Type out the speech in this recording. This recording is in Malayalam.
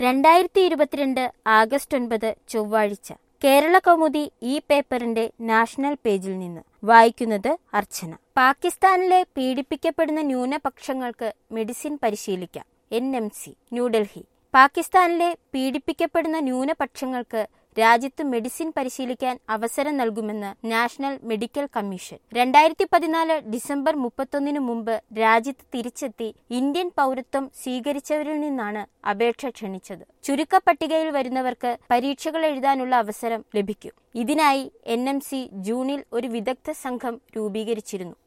രണ്ടായിരത്തി ഇരുപത്തിരണ്ട് ആഗസ്റ്റ് ഒൻപത് ചൊവ്വാഴ്ച കേരള കൗമുദി ഈ പേപ്പറിന്റെ നാഷണൽ പേജിൽ നിന്ന് വായിക്കുന്നത് അർച്ചന പാകിസ്ഥാനിലെ പീഡിപ്പിക്കപ്പെടുന്ന ന്യൂനപക്ഷങ്ങൾക്ക് മെഡിസിൻ പരിശീലിക്കാം എൻ എം സി ന്യൂഡൽഹി പാകിസ്ഥാനിലെ പീഡിപ്പിക്കപ്പെടുന്ന ന്യൂനപക്ഷങ്ങൾക്ക് രാജ്യത്ത് മെഡിസിൻ പരിശീലിക്കാൻ അവസരം നൽകുമെന്ന് നാഷണൽ മെഡിക്കൽ കമ്മീഷൻ രണ്ടായിരത്തി പതിനാല് ഡിസംബർ മുപ്പത്തൊന്നിന് മുമ്പ് രാജ്യത്ത് തിരിച്ചെത്തി ഇന്ത്യൻ പൗരത്വം സ്വീകരിച്ചവരിൽ നിന്നാണ് അപേക്ഷ ക്ഷണിച്ചത് ചുരുക്കപ്പട്ടികയിൽ വരുന്നവർക്ക് പരീക്ഷകൾ എഴുതാനുള്ള അവസരം ലഭിക്കും ഇതിനായി എൻ ജൂണിൽ ഒരു വിദഗ്ധ സംഘം രൂപീകരിച്ചിരുന്നു